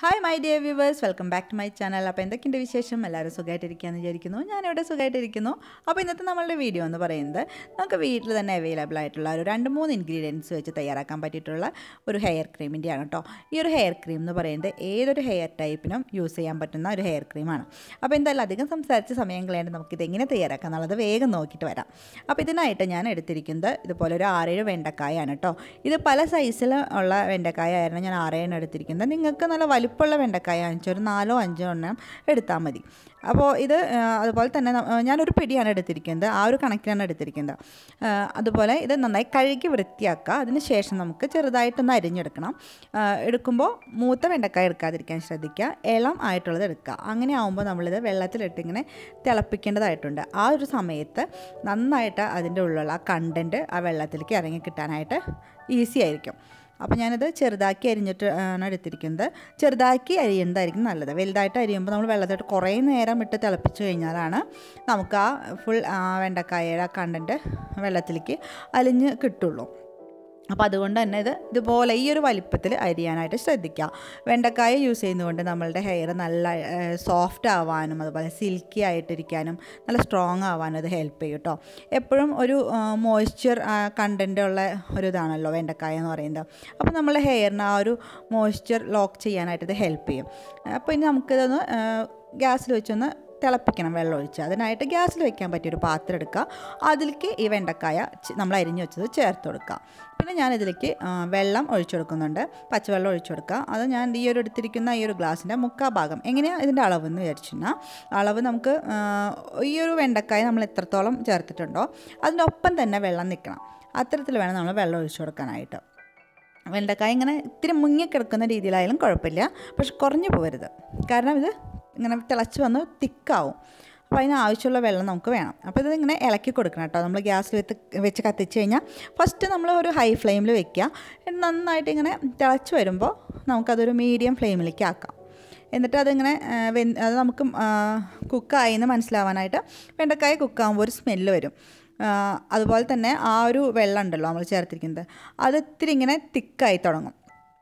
hi my dear viewers welcome back to my channel അപ്പോൾ എന്തൊക്കെയുണ്ട് വിശേഷം എല്ലാവരും സുഖമായിട്ടിരിക്കുകയെന്ന് വിചാരിക്കുന്നു ഞാനിവിടെ സുഖമായിട്ടിരിക്കുന്നു അപ്പോൾ ഇന്നത്തെ നമ്മളുടെ വീഡിയോ എന്ന് പറയുന്നത് നമുക്ക് വീട്ടിൽ തന്നെ അവൈലബിൾ ആയിട്ടുള്ള ഒരു രണ്ട് മൂന്ന് ഇൻഗ്രീഡിയൻസ് വെച്ച് തയ്യാറാക്കാൻ പറ്റിയിട്ടുള്ള ഒരു ഹെയർ ക്രീമിൻ്റെയാണ് കേട്ടോ ഈ ഒരു ഹെയർ ക്രീം എന്ന് പറയുന്നത് ഏതൊരു ഹെയർ ടൈപ്പിനും യൂസ് ചെയ്യാൻ പറ്റുന്ന ഒരു ഹെയർ ക്രീമാണ് അപ്പോൾ എന്തായാലും അധികം സംസാരിച്ച് സമയം കളയാണ്ട് നമുക്കിത് എങ്ങനെ തയ്യാറാക്കാം എന്നുള്ളത് വേഗം നോക്കിയിട്ട് വരാം അപ്പോൾ ഇതിനായിട്ട് ഞാൻ എടുത്തിരിക്കുന്നത് ഇതുപോലെ ഒരു ആറേഴ് വെണ്ടക്കായാണ് കേട്ടോ ഇത് പല സൈസിൽ ഉള്ള വെണ്ടക്കായ ആയിരുന്നു ഞാൻ ആറേഴെണ്ണം എടുത്തിരിക്കുന്നത് നിങ്ങൾക്ക് നല്ല വലിപ്പമുള്ള വെണ്ടക്കായ വാങ്ങിച്ചോ ഒരു നാലോ അഞ്ചോ എണ്ണം എടുത്താൽ മതി അപ്പോൾ ഇത് ആ, അതുപോലെ തന്നെ ന- ആ, ഞാനൊരു പിടിയാണ് എടുത്തിരിക്കുന്നത് ആ ഒരു കണക്കിനാണ് എടുത്തിരിക്കുന്നത് ആ, അതുപോലെ ഇത് നന്നായി കഴുകി വൃത്തിയാക്കുക അതിന് ശേഷം നമുക്ക് ചെറുതായിട്ടൊന്ന് അരിഞ്ഞെടുക്കണം ആ, എടുക്കുമ്പോൾ മൂത്ത വെണ്ടക്കായ എടുക്കാതിരിക്കാൻ ശ്രദ്ധിക്കുക ഇളം ആയിട്ടുള്ളത് എടുക്കുക അങ്ങനെ ആകുമ്പോൾ നമ്മളിത് വെള്ളത്തിലിട്ട് ഇങ്ങനെ തിളപ്പിക്കേണ്ടതായിട്ടുണ്ട് ആ ഒരു സമയത്ത് നന്നായിട്ട് അതിൻ്റെ ഉള്ളിലുള്ള ആ കണ്ടൻറ്റ് ആ വെള്ളത്തിലേക്ക് ഇറങ്ങി കിട്ടാനായിട്ട് ഈസി ആയിരിക്കും അപ്പോൾ ഞാനത് ചെറുതാക്കി അരിഞ്ഞിട്ട് ആണ് എടുത്തിരിക്കുന്നത് ചെറുതാക്കി അരിയുന്നതായിരിക്കും നല്ലത് വലുതായിട്ട് അരിയുമ്പോൾ നമ്മൾ വെള്ളത്തിലിട്ട് കുറേ നേരം ഇട്ട് തിളപ്പിച്ച് കഴിഞ്ഞാലാണ് നമുക്ക് ആ ഫുൾ വെണ്ടക്കായയുടെ ആ കണ്ടൻറ്റ് വെള്ളത്തിലേക്ക് അലിഞ്ഞ് കിട്ടുള്ളൂ അപ്പോൾ അതുകൊണ്ട് തന്നെ ഇത് ഇതുപോലെ ഈ ഒരു വലിപ്പത്തിൽ അരിയാനായിട്ട് ശ്രദ്ധിക്കുക വെണ്ടക്കായ യൂസ് ചെയ്യുന്നതുകൊണ്ട് നമ്മളുടെ ഹെയർ നല്ല സോഫ്റ്റ് ആവാനും അതുപോലെ സിൽക്കി ആയിട്ടിരിക്കാനും നല്ല സ്ട്രോങ് ആവാനും ഇത് ഹെൽപ്പ് ചെയ്യും കേട്ടോ എപ്പോഴും ഒരു മോയ്സ്ചർ കണ്ടൻ്റ് ഉള്ള ഒരു ഇതാണല്ലോ വെണ്ടക്കായ എന്ന് പറയുന്നത് അപ്പോൾ നമ്മളുടെ ഹെയറിന് ആ ഒരു മോയ്സ്ചർ ലോക്ക് ചെയ്യാനായിട്ട് ഇത് ഹെൽപ്പ് ചെയ്യും അപ്പോൾ ഇനി നമുക്കിതൊന്ന് ഗ്യാസിൽ വെച്ചൊന്ന് തിളപ്പിക്കണം വെള്ളം ഒഴിച്ച് അതിനായിട്ട് ഗ്യാസിൽ വെക്കാൻ പറ്റിയൊരു പാത്രം എടുക്കുക അതിലേക്ക് ഈ വെണ്ടക്കായ ചി- നമ്മൾ അരിഞ്ഞു വെച്ചത് ചേർത്ത് കൊടുക്കുക പിന്നെ ഞാനിതിലേക്ക് ആ, വെള്ളം ഒഴിച്ചു കൊടുക്കുന്നുണ്ട് പച്ചവെള്ളം ഒഴിച്ചു കൊടുക്കുക അത് ഞാൻ ഈ ഒരു എടുത്തിരിക്കുന്ന ഈ ഒരു ഗ്ലാസിൻ്റെ മുക്കാ ഭാഗം എങ്ങനെയാണ് ഇതിൻ്റെ അളവ് എന്ന് വിചാരിച്ചാൽ അളവ് നമുക്ക് ആ, ഈ ഒരു വെണ്ടക്കായ നമ്മൾ എത്രത്തോളം ചേർത്തിട്ടുണ്ടോ അതിൻ്റെ ഒപ്പം തന്നെ വെള്ളം നിൽക്കണം അത്തരത്തിൽ വേണം നമ്മൾ വെള്ളം ഒഴിച്ചു കൊടുക്കാനായിട്ട് വെണ്ടക്കായ ഇങ്ങനെ ഇത്തിരി മുങ്ങിക്കിടക്കുന്ന രീതിയിലായാലും കുഴപ്പമില്ല പക്ഷെ കുറഞ്ഞു പോകരുത് കാരണം ഇത് ഇങ്ങനെ തിളച്ച് വന്ന് തിക്കാവും അപ്പോൾ അതിന് ആവശ്യമുള്ള വെള്ളം നമുക്ക് വേണം അപ്പോൾ ഇത് ഇങ്ങനെ ഇളക്കി കൊടുക്കണം കേട്ടോ നമ്മൾ ഗ്യാസിൽ വെച്ച് വെച്ച് കത്തിച്ച് കഴിഞ്ഞാൽ ഫസ്റ്റ് നമ്മൾ ഒരു ഹൈ ഫ്ലെയിമിൽ വെക്കുക എന്നിട്ട് നന്നായിട്ട് ഇങ്ങനെ തിളച്ച് വരുമ്പോൾ നമുക്കതൊരു മീഡിയം ഫ്ലെയിമിലേക്ക് ആക്കാം എന്നിട്ട് അതിങ്ങനെ ആ, വെന്ത് അത് നമുക്ക് കുക്കായി എന്ന് മനസ്സിലാവാനായിട്ട് വെണ്ടക്കായ കുക്കാകുമ്പോൾ ഒരു സ്മെല്ല് വരും ആ, അതുപോലെ തന്നെ ആ ഒരു വെള്ളം ഉണ്ടല്ലോ നമ്മൾ ചേർത്തിരിക്കുന്നത് അത് ഇത്തിരി ഇങ്ങനെ തിക്കായി തുടങ്ങും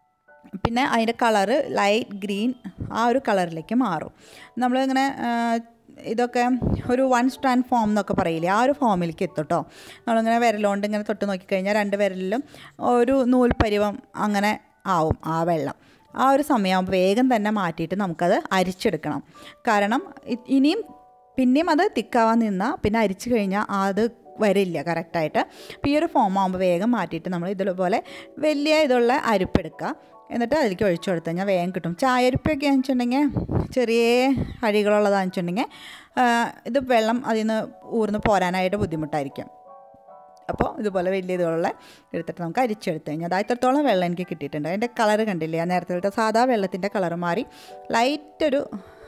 പിന്നെ അതിൻ്റെ കളറ് ലൈറ്റ് ഗ്രീൻ ആ ഒരു കളറിലേക്ക് മാറും നമ്മളിങ്ങനെ ആ, ഇതൊക്കെ ഒരു വൺ സ്റ്റാൻഡ് ഫോം എന്നൊക്കെ പറയില്ലേ ആ ഒരു ഫോമിലേക്ക് എത്തും കേട്ടോ നമ്മളിങ്ങനെ വിരലുകൊണ്ട് ഇങ്ങനെ തൊട്ട് നോക്കിക്കഴിഞ്ഞാൽ രണ്ട് വിരലിലും ഒരു നൂൽ പരിവം അങ്ങനെ ആവും ആ വെള്ളം ആ ഒരു സമയമാകുമ്പോൾ വേഗം തന്നെ മാറ്റിയിട്ട് നമുക്കത് അരിച്ചെടുക്കണം കാരണം ഇ- ഇനിയും പിന്നെയും അത് തിക്കാവാൻ നിന്നാൽ പിന്നെ അരിച്ചു കഴിഞ്ഞാൽ അത് വരില്ല കറക്റ്റായിട്ട് അപ്പോൾ ഈ ഒരു ഫോം ആകുമ്പോൾ വേഗം മാറ്റിയിട്ട് നമ്മൾ ഇതുപോലെ വലിയ ഇതുള്ള അരിപ്പെടുക്കുക എന്നിട്ട് അതിലേക്ക് ഒഴിച്ചു കൊടുത്തു കഴിഞ്ഞാൽ വേഗം കിട്ടും ചായ അരിപ്പൊക്കെ വെച്ചിട്ടുണ്ടെങ്കിൽ ചെറിയ അഴികളുള്ളതാണെന്ന് വെച്ചിട്ടുണ്ടെങ്കിൽ ആ, ഇത് വെള്ളം അതിൽ നിന്ന് ഊർന്ന് പോരാനായിട്ട് ബുദ്ധിമുട്ടായിരിക്കും അപ്പോൾ ഇതുപോലെ വലിയ ഇതുള്ള എടുത്തിട്ട് നമുക്ക് അരിച്ചെടുത്ത് കഴിഞ്ഞാൽ അത് ഇത്രത്തോളം വെള്ളം എനിക്ക് കിട്ടിയിട്ടുണ്ട് അതിൻ്റെ കളർ കണ്ടില്ലേ ആ നേരത്തെ സാധാ വെള്ളത്തിൻ്റെ കളർ മാറി ലൈറ്റ് ഒരു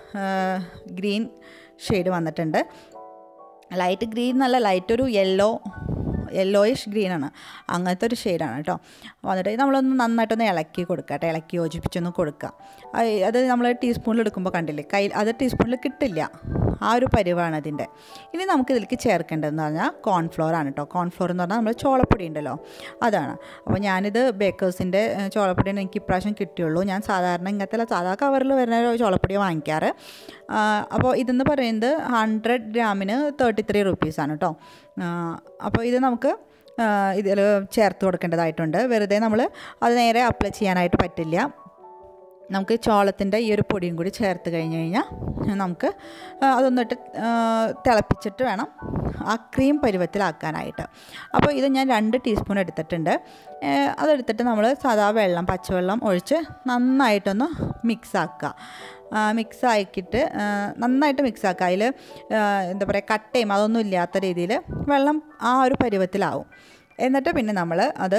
ഗ്രീൻ ഷെയ്ഡ് വന്നിട്ടുണ്ട് ലൈറ്റ് ഗ്രീൻ എന്നല്ല ലൈറ്റ് ഒരു യെല്ലോ യെല്ലോയിഷ് ഗ്രീനാണ് അങ്ങനത്തെ ഒരു ഷെയ്ഡാണ് കേട്ടോ വന്നിട്ട് നമ്മളൊന്ന് നന്നായിട്ടൊന്ന് ഇളക്കി കൊടുക്കുക കേട്ടോ ഇളക്കി യോജിപ്പിച്ചൊന്ന് കൊടുക്കുക അത് അത് നമ്മൾ ടീസ്പൂണിൽ എടുക്കുമ്പോൾ കണ്ടില്ലേ കയ്യിൽ അത് ടീസ്പൂണിൽ കിട്ടില്ല ആ ഒരു പരിവാണ് അതിൻ്റെ ഇനി നമുക്ക് ഇതിലേക്ക് ചേർക്കേണ്ടതെന്ന് പറഞ്ഞാൽ കോൺഫ്ലോർ ആണ് കേട്ടോ കോൺഫ്ലോർ എന്ന് പറഞ്ഞാൽ നമ്മൾ ചോളപ്പൊടി ഉണ്ടല്ലോ അതാണ് അപ്പോൾ ഞാനിത് ബേക്കേഴ്സിൻ്റെ ചോളപ്പൊടിയാണ് എനിക്ക് ഇപ്രാവശ്യം കിട്ടിയുള്ളൂ ഞാൻ സാധാരണ ഇങ്ങനത്തെ സാധാ കവറിൽ വരുന്ന ഒരു ചോളപ്പൊടി വാങ്ങിക്കാറ് ആ, അപ്പോൾ ഇതെന്ന് പറയുന്നത് ഹൺഡ്രഡ് ഗ്രാമിന് തേർട്ടി ത്രീ റുപ്പീസാണ് കേട്ടോ ആ, അപ്പോൾ ഇത് നമുക്ക് ഇതിൽ ചേർത്ത് കൊടുക്കേണ്ടതായിട്ടുണ്ട് വെറുതെ നമ്മൾ അത് നേരെ അപ്ലൈ ചെയ്യാനായിട്ട് പറ്റില്ല നമുക്ക് ചോളത്തിൻ്റെ ഈ ഒരു പൊടിയും കൂടി ചേർത്ത് കഴിഞ്ഞ് കഴിഞ്ഞാൽ നമുക്ക് ആ, അതൊന്നിട്ട് ആ, തിളപ്പിച്ചിട്ട് വേണം ആ ക്രീം പരുവത്തിലാക്കാനായിട്ട് അപ്പോൾ ഇത് ഞാൻ രണ്ട് ടീസ്പൂൺ എടുത്തിട്ടുണ്ട് ഏ, അതെടുത്തിട്ട് നമ്മൾ സാധാ വെള്ളം പച്ചവെള്ളം ഒഴിച്ച് നന്നായിട്ടൊന്ന് മിക്സ് ആക്കുക മിക്സ് ആക്കിയിട്ട് ആ, നന്നായിട്ട് മിക്സ് ആക്കുക അതിൽ എന്താ പറയുക കട്ടയും അതൊന്നും ഇല്ലാത്ത രീതിയിൽ വെള്ളം ആ ഒരു പരുവത്തിലാവും എന്നിട്ട് പിന്നെ നമ്മൾ അത്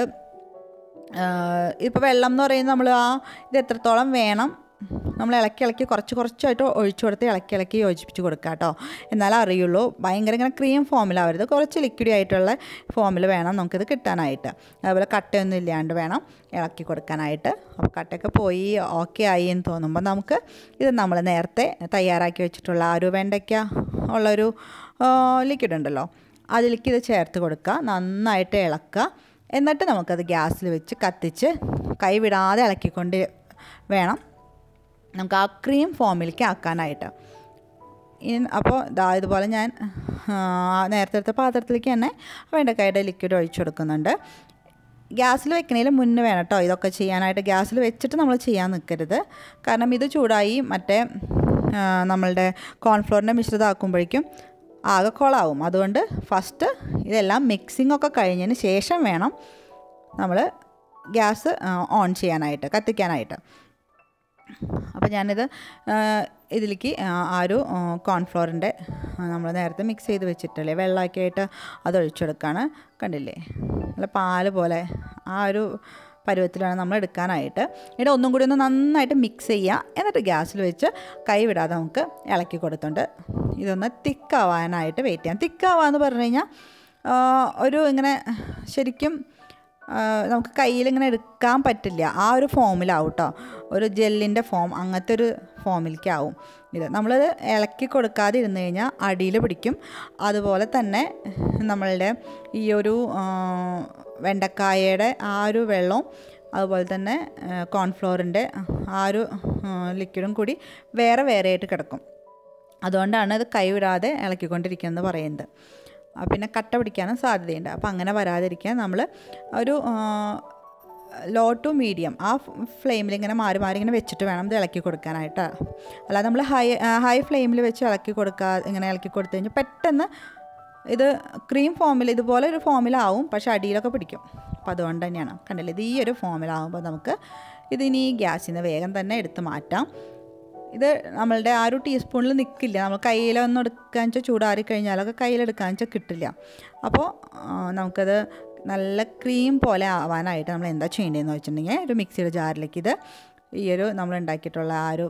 ഇപ്പോൾ വെള്ളം എന്ന് പറയുന്നത് നമ്മൾ ആ ഇത് എത്രത്തോളം വേണം നമ്മൾ ഇളക്കി ഇളക്കി കുറച്ച് കുറച്ചായിട്ട് ഒഴിച്ചു കൊടുത്ത് ഇളക്കി ഇളക്കി യോജിപ്പിച്ച് കൊടുക്കുക കേട്ടോ എന്നാലേ അറിയുള്ളൂ ഭയങ്കര ഇങ്ങനെ ക്രീം ഫോമിലാവരുത് കുറച്ച് ലിക്വിഡ് ആയിട്ടുള്ള ഫോമിൽ വേണം നമുക്കിത് കിട്ടാനായിട്ട് അതുപോലെ കട്ടയൊന്നും ഇല്ലാണ്ട് വേണം ഇളക്കി കൊടുക്കാനായിട്ട് അപ്പോൾ കട്ടയൊക്കെ പോയി ഓക്കെ ആയി എന്ന് തോന്നുമ്പോൾ നമുക്ക് ഇത് നമ്മൾ നേരത്തെ തയ്യാറാക്കി വെച്ചിട്ടുള്ള ആ ഒരു വെണ്ടയ്ക്ക ഉള്ളൊരു ലിക്വിഡ് ഉണ്ടല്ലോ അതിലേക്ക് ഇത് ചേർത്ത് കൊടുക്കുക നന്നായിട്ട് ഇളക്കുക എന്നിട്ട് നമുക്കത് ഗ്യാസിൽ വെച്ച് കത്തിച്ച് കൈ വിടാതെ ഇളക്കിക്കൊണ്ട് വേണം നമുക്ക് ആ ക്രീം ഫോമിലേക്ക് ആക്കാനായിട്ട് ഇനി അപ്പോൾ ദാ ഇതുപോലെ ഞാൻ ആ, നേരത്തെ എടുത്ത പാത്രത്തിലേക്ക് തന്നെ വെണ്ടക്കായുടെ ലിക്വിഡ് ഒഴിച്ചു കൊടുക്കുന്നുണ്ട് ഗ്യാസിൽ വെക്കണതിന് മുന്നേ വേണം കേട്ടോ ഇതൊക്കെ ചെയ്യാനായിട്ട് ഗ്യാസിൽ വെച്ചിട്ട് നമ്മൾ ചെയ്യാൻ നിൽക്കരുത് കാരണം ഇത് ചൂടായി മറ്റേ ആ, നമ്മളുടെ കോൺഫ്ലോറിൻ്റെ മിശ്രിതം ആക്കുമ്പോഴേക്കും ആകെ കൊളാവും അതുകൊണ്ട് ഫസ്റ്റ് ഇതെല്ലാം മിക്സിംഗ് ഒക്കെ കഴിഞ്ഞതിന് ശേഷം വേണം നമ്മൾ ഗ്യാസ് ഓൺ ചെയ്യാനായിട്ട് കത്തിക്കാനായിട്ട് അപ്പോൾ ഞാനിത് ആ, ഇതിലേക്ക് ആ, ആ ഒരു കോൺഫ്ലോറിൻ്റെ നമ്മൾ നേരത്തെ മിക്സ് ചെയ്ത് വെച്ചിട്ടല്ലേ വെള്ളമാക്കിയായിട്ട് അത് ഒഴിച്ചെടുക്കുകയാണ് കണ്ടില്ലേ നല്ല പാല് പോലെ ആ ഒരു പരുവത്തിലാണ് നമ്മൾ എടുക്കാനായിട്ട് ഇവിടെ ഒന്നും കൂടി ഒന്ന് നന്നായിട്ട് മിക്സ് ചെയ്യുക എന്നിട്ട് ഗ്യാസിൽ വെച്ച് കൈ വിടാതെ നമുക്ക് ഇളക്കി കൊടുത്തുണ്ട് ഇതൊന്ന് തിക്കാവാനായിട്ട് വെയിറ്റ് ചെയ്യാം തിക്കാവാന്ന് പറഞ്ഞു കഴിഞ്ഞാൽ ആ, ഒരു ഇങ്ങനെ ശരിക്കും ആ, നമുക്ക് കയ്യിലിങ്ങനെ എടുക്കാൻ പറ്റില്ല ആ ഒരു ഫോമിലാവും കേട്ടോ ഒരു ജെല്ലിൻ്റെ ഫോം അങ്ങനത്തെ ഒരു ഫോമിലേക്കാവും ഇത് നമ്മളത് ഇളക്കി കൊടുക്കാതെ ഇരുന്ന് കഴിഞ്ഞാൽ അടിയിൽ പിടിക്കും അതുപോലെ തന്നെ നമ്മളുടെ ഈ ഒരു ആ, വെണ്ടക്കായയുടെ ആ ഒരു വെള്ളവും അതുപോലെ തന്നെ കോൺഫ്ലോറിൻ്റെ ആ ഒരു ലിക്വിഡും കൂടി വേറെ വേറെ ആയിട്ട് കിടക്കും അതുകൊണ്ടാണ് ഇത് കൈവിടാതെ ഇളക്കിക്കൊണ്ടിരിക്കുന്നത് പറയുന്നത് ആ, പിന്നെ കട്ട പിടിക്കാനും സാധ്യതയുണ്ട് അപ്പോൾ അങ്ങനെ വരാതിരിക്കാൻ നമ്മൾ ഒരു ലോ ടു മീഡിയം ആ ഫ്ലെയിമിൽ ഇങ്ങനെ മാറി മാറി ഇങ്ങനെ വെച്ചിട്ട് വേണം ഇത് ഇളക്കി കൊടുക്കാനായിട്ട് അല്ലാതെ നമ്മൾ ഹൈ ഹൈ ഫ്ലെയിമിൽ വെച്ച് ഇളക്കി കൊടുക്കുക ഇങ്ങനെ ഇളക്കി കൊടുത്തു കഴിഞ്ഞാൽ പെട്ടെന്ന് ഇത് ക്രീം ഫോമിൽ ഇതുപോലെ ഒരു ഫോമിലാവും പക്ഷെ അടിയിലൊക്കെ പിടിക്കും അപ്പോൾ അതുകൊണ്ട് തന്നെയാണ് കണ്ടില്ലേ ഇത് ഈ ഒരു ഫോമിലാവുമ്പോൾ നമുക്ക് ഇതിനി ഗ്യാസിൽ നിന്ന് വേഗം തന്നെ എടുത്ത് മാറ്റാം ഇത് നമ്മളുടെ ആ ഒരു ടീസ്പൂണിൽ നിൽക്കില്ല നമ്മൾ കയ്യിലൊന്നും എടുക്കാൻ വെച്ചാൽ ചൂടാറി കഴിഞ്ഞാലൊക്കെ കയ്യിലെടുക്കാൻ വെച്ചാൽ കിട്ടില്ല അപ്പോൾ ആ, നമുക്കത് നല്ല ക്രീം പോലെ ആവാനായിട്ട് നമ്മൾ എന്താ ചെയ്യേണ്ടതെന്ന് വെച്ചിട്ടുണ്ടെങ്കിൽ ഒരു മിക്സിയുടെ ജാറിലേക്ക് ഇത് ഈ ഒരു നമ്മൾ ഉണ്ടാക്കിയിട്ടുള്ള ആ ഒരു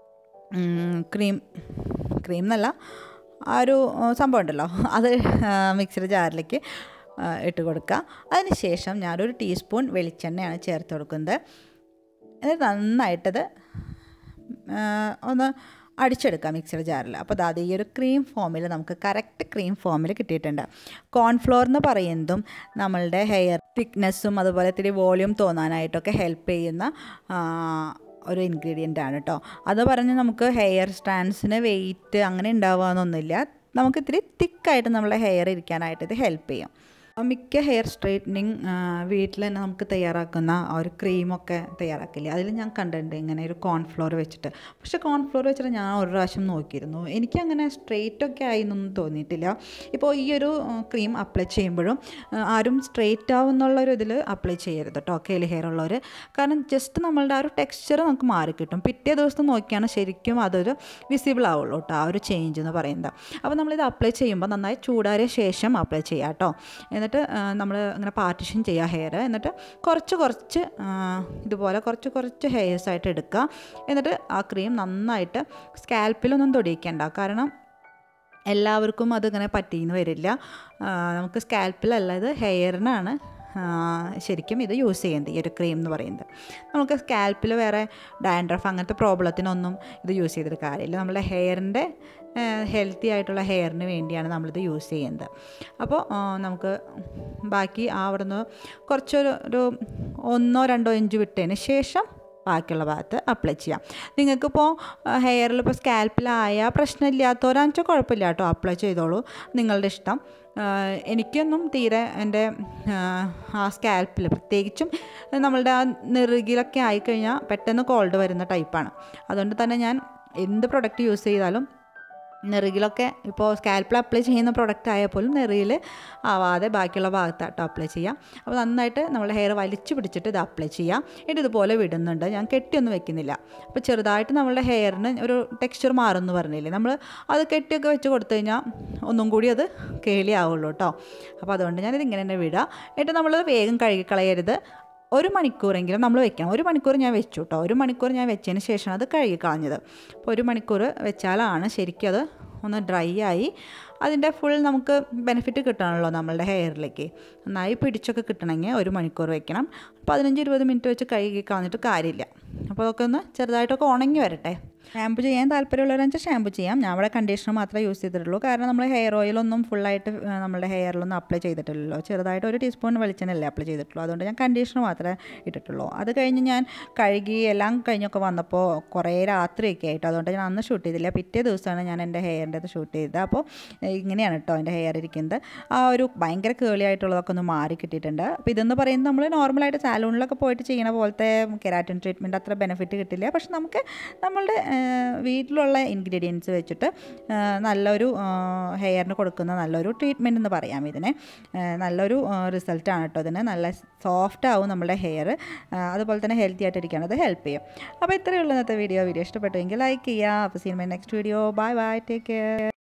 ഉം, ക്രീം ക്രീം എന്നല്ല ആ ഒരു ആ, സംഭവം ഉണ്ടല്ലോ അത് ആ, മിക്സിയുടെ ജാറിലേക്ക് ആ, ഇട്ട് കൊടുക്കുക അതിന് ശേഷം ഞാനൊരു ടീസ്പൂൺ വെളിച്ചെണ്ണയാണ് ചേർത്ത് കൊടുക്കുന്നത് എന്നിട്ട് നന്നായിട്ടത് ആ, ഒന്ന് അടിച്ചെടുക്കാം മിക്സിയുടെ ജാറിൽ അപ്പോൾ അത് ഈ ഒരു ക്രീം ഫോമിൽ നമുക്ക് കറക്റ്റ് ക്രീം ഫോമിൽ കിട്ടിയിട്ടുണ്ട് കോൺഫ്ലോർ എന്ന് പറയുന്നതും നമ്മളുടെ ഹെയർ തിക്നെസ്സും അതുപോലെ ഇത്തിരി വോളിയം തോന്നാനായിട്ടൊക്കെ ഹെൽപ്പ് ചെയ്യുന്ന ആ, ഒരു ഇൻഗ്രീഡിയൻ്റ് ആണ് കേട്ടോ അത് പറഞ്ഞ് നമുക്ക് ഹെയർ സ്റ്റാൻഡ്സിന് വെയിറ്റ് അങ്ങനെ ഉണ്ടാവുകയെന്നൊന്നുമില്ല നമുക്ക് ഇത്തിരി തിക്കായിട്ട് നമ്മളെ ഹെയർ ഇരിക്കാനായിട്ട് ഇത് ഹെൽപ്പ് ചെയ്യും മിക്ക ഹെയർ സ്ട്രൈറ്റനിങ് വീട്ടിൽ തന്നെ നമുക്ക് തയ്യാറാക്കുന്ന ആ ഒരു ക്രീമൊക്കെ തയ്യാറാക്കില്ലേ അതിൽ ഞാൻ കണ്ടിട്ടുണ്ട് ഇങ്ങനെ ഒരു കോൺഫ്ലോർ വെച്ചിട്ട് പക്ഷേ കോൺഫ്ലോർ വെച്ചിട്ട് ഞാൻ ഒരു പ്രാവശ്യം നോക്കിയിരുന്നു എനിക്കങ്ങനെ സ്ട്രെയിറ്റ് ഒക്കെ ആയി എന്നൊന്നും തോന്നിയിട്ടില്ല ഇപ്പോൾ ഈ ഒരു ക്രീം അപ്ലൈ ചെയ്യുമ്പോഴും ആ, ആരും സ്ട്രെയിറ്റ് ആവുന്നുള്ളൊരു ഇതിൽ അപ്ലൈ ചെയ്യരുത് കേട്ടോ കേലി ഹെയർ ഉള്ളവർ കാരണം ജസ്റ്റ് നമ്മളുടെ ആ ഒരു ടെക്സ്ചർ നമുക്ക് മാറിക്കിട്ടും പിറ്റേ ദിവസം നോക്കിയാണ് ശരിക്കും അതൊരു വിസിബിൾ ആവുള്ളൂ കേട്ടോ ആ ഒരു ചേഞ്ച് എന്ന് പറയുന്നത് അപ്പോൾ നമ്മളിത് അപ്ലൈ ചെയ്യുമ്പോൾ നന്നായി ചൂടാറിയ ശേഷം അപ്ലൈ ചെയ്യുക കേട്ടോ എന്നിട്ട് നമ്മൾ ഇങ്ങനെ പാർട്ടിഷൻ ചെയ്യുക ഹെയർ എന്നിട്ട് കുറച്ച് കുറച്ച് ആ, ഇതുപോലെ കുറച്ച് കുറച്ച് ഹെയർസ് ആയിട്ട് എടുക്കുക എന്നിട്ട് ആ ക്രീം നന്നായിട്ട് സ്കാൽപ്പിലൊന്നും തൊടിയിക്കേണ്ട കാരണം എല്ലാവർക്കും അതിങ്ങനെ പറ്റിയെന്ന് വരില്ല ആ, നമുക്ക് സ്കാൽപ്പിലല്ല ഇത് ഹെയറിനാണ് ആ, ശരിക്കും ഇത് യൂസ് ചെയ്യുന്നത് ഈ ഒരു ക്രീം എന്ന് പറയുന്നത് നമുക്ക് സ്കാൽപ്പിൽ വേറെ ഡാൻഡ്രഫ് അങ്ങനത്തെ പ്രോബ്ലത്തിനൊന്നും ഇത് യൂസ് ചെയ്തിട്ട് കാര്യമില്ല നമ്മുടെ ഹെയറിൻ്റെ ഹെൽത്തി ആയിട്ടുള്ള ഹെയറിന് വേണ്ടിയാണ് നമ്മളിത് യൂസ് ചെയ്യുന്നത് അപ്പോൾ ആ, നമുക്ക് ബാക്കി അവിടെ നിന്ന് കുറച്ചൊരു ഒരു ഒന്നോ രണ്ടോ ഇഞ്ച് വിട്ടതിന് ശേഷം ബാക്കിയുള്ള ഭാഗത്ത് അപ്ലൈ ചെയ്യാം നിങ്ങൾക്കിപ്പോൾ ഹെയറിൽ ഇപ്പോൾ സ്കാൽപ്പിലായ പ്രശ്നമില്ലാത്തവരാണെന്ന് വെച്ചാൽ കുഴപ്പമില്ല കേട്ടോ അപ്ലൈ ചെയ്തോളൂ നിങ്ങളുടെ ഇഷ്ടം ആ, എനിക്കൊന്നും തീരെ എൻ്റെ ആ, ആ സ്കാൽപ്പിൽ പ്രത്യേകിച്ചും നമ്മളുടെ ആ നെറുകിലൊക്കെ ആയിക്കഴിഞ്ഞാൽ പെട്ടെന്ന് കോൾഡ് വരുന്ന ടൈപ്പാണ് അതുകൊണ്ട് തന്നെ ഞാൻ എന്ത് പ്രൊഡക്റ്റ് യൂസ് ചെയ്താലും നെറുകിലൊക്കെ ഇപ്പോൾ സ്കാൽപ്പിൽ അപ്ലൈ ചെയ്യുന്ന പ്രൊഡക്റ്റ് ആയാൽ പോലും നെറുകിൽ ആവാതെ ബാക്കിയുള്ള ഭാഗത്താട്ടോ അപ്ലൈ ചെയ്യാം അപ്പോൾ നന്നായിട്ട് നമ്മുടെ ഹെയർ വലിച്ചു പിടിച്ചിട്ട് ഇത് അപ്ലൈ ചെയ്യാം എന്നിട്ട് ഇതുപോലെ വിടുന്നുണ്ട് ഞാൻ കെട്ടിയൊന്നും വെക്കുന്നില്ല അപ്പോൾ ചെറുതായിട്ട് നമ്മളുടെ ഹെയറിന് ഒരു ടെക്സ്ചർ മാറുമെന്ന് പറഞ്ഞില്ലേ നമ്മൾ അത് കെട്ടിയൊക്കെ വെച്ച് കൊടുത്തു കഴിഞ്ഞാൽ ഒന്നും കൂടി അത് കേളി ആവുള്ളൂ കേട്ടോ അപ്പോൾ അതുകൊണ്ട് ഞാനിത് ഇങ്ങനെ തന്നെ വിടുക എന്നിട്ട് നമ്മൾ വേഗം കഴുകിക്കളയരുത് ഒരു മണിക്കൂറെങ്കിലും നമ്മൾ വെക്കണം ഒരു മണിക്കൂർ ഞാൻ വെച്ചു കേട്ടോ ഒരു മണിക്കൂർ ഞാൻ വെച്ചതിന് ശേഷമാണ് അത് കഴുകി കളഞ്ഞത് അപ്പോൾ ഒരു മണിക്കൂർ വെച്ചാലാണ് ശരിക്കും അത് ഒന്ന് ഡ്രൈ ആയി അതിൻ്റെ ഫുൾ നമുക്ക് ബെനിഫിറ്റ് കിട്ടണമല്ലോ നമ്മളുടെ ഹെയറിലേക്ക് നന്നായി പിടിച്ചൊക്കെ കിട്ടണമെങ്കിൽ ഒരു മണിക്കൂർ വെക്കണം പതിനഞ്ച് ഇരുപത് മിനിറ്റ് വെച്ച് കഴുകി കളഞ്ഞിട്ട് കാര്യമില്ല അപ്പോൾ അതൊക്കെ ഒന്ന് ചെറുതായിട്ടൊക്കെ ഉണങ്ങി വരട്ടെ ഷാമ്പു ചെയ്യാൻ താല്പര്യമുള്ളവരെന്ന് വെച്ചാൽ ഷാമ്പു ചെയ്യാം ഞാൻ അവിടെ കണ്ടീഷണർ മാത്രമേ യൂസ് ചെയ്തിട്ടുള്ളൂ കാരണം നമ്മൾ ഹെയർ ഓയിലൊന്നും ഫുള്ളായിട്ട് നമ്മുടെ ഹെയറിലൊന്നും അപ്ലൈ ചെയ്തിട്ടില്ലല്ലോ ചെറുതായിട്ട് ഒരു ടീസ്പൂൺ വെളിച്ചെണ്ണല്ലേ അപ്ലൈ ചെയ്തിട്ടുള്ളൂ അതുകൊണ്ട് ഞാൻ കണ്ടീഷണർ മാത്രമേ ഇട്ടിട്ടുള്ളൂ അത് കഴിഞ്ഞ് ഞാൻ കഴുകി എല്ലാം കഴിഞ്ഞൊക്കെ വന്നപ്പോൾ കുറേ രാത്രിയൊക്കെ ആയിട്ട് അതുകൊണ്ട് ഞാൻ അന്ന് ഷൂട്ട് ചെയ്തില്ല പിറ്റേ ദിവസമാണ് ഞാൻ എൻ്റെ ഹെയറിൻ്റെ അത് ഷൂട്ട് ചെയ്തത് അപ്പോൾ ഇങ്ങനെയാണ് കേട്ടോ എൻ്റെ ഹെയർ ഇരിക്കുന്നത് ആ ഒരു ഭയങ്കര കേളി ആയിട്ടുള്ളതൊക്കെ ഒന്ന് മാറി കിട്ടിയിട്ടുണ്ട് അപ്പോൾ ഇതെന്ന് പറയുന്നത് നമ്മൾ നോർമലായിട്ട് സാലൂണിലൊക്കെ പോയിട്ട് ചെയ്യണ പോലത്തെ കെരാറ്റിൻ ട്രീറ്റ്മെൻറ്റ് അത്ര ബെനിഫിറ്റ് കിട്ടില്ല പക്ഷെ നമുക്ക് നമ്മളുടെ വീട്ടിലുള്ള ഇൻഗ്രീഡിയൻസ് വെച്ചിട്ട് നല്ലൊരു ഹെയറിന് കൊടുക്കുന്ന നല്ലൊരു ട്രീറ്റ്മെൻറ്റ് എന്ന് പറയാം ഇതിനെ നല്ലൊരു റിസൾട്ടാണ് കേട്ടോ ഇതിന് നല്ല സോഫ്റ്റ് ആവും നമ്മുടെ ഹെയർ അതുപോലെ തന്നെ ഹെൽത്തി ആയിട്ടിരിക്കുകയാണ് അത് ഹെൽപ്പ് ചെയ്യും അപ്പോൾ ഇത്രയേ ഉള്ളൂ ഇന്നത്തെ വീഡിയോ വീഡിയോ ഇഷ്ടപ്പെട്ടുവെങ്കിൽ ലൈക്ക് ചെയ്യുക അപ്പോൾ see in my next video bye bye take care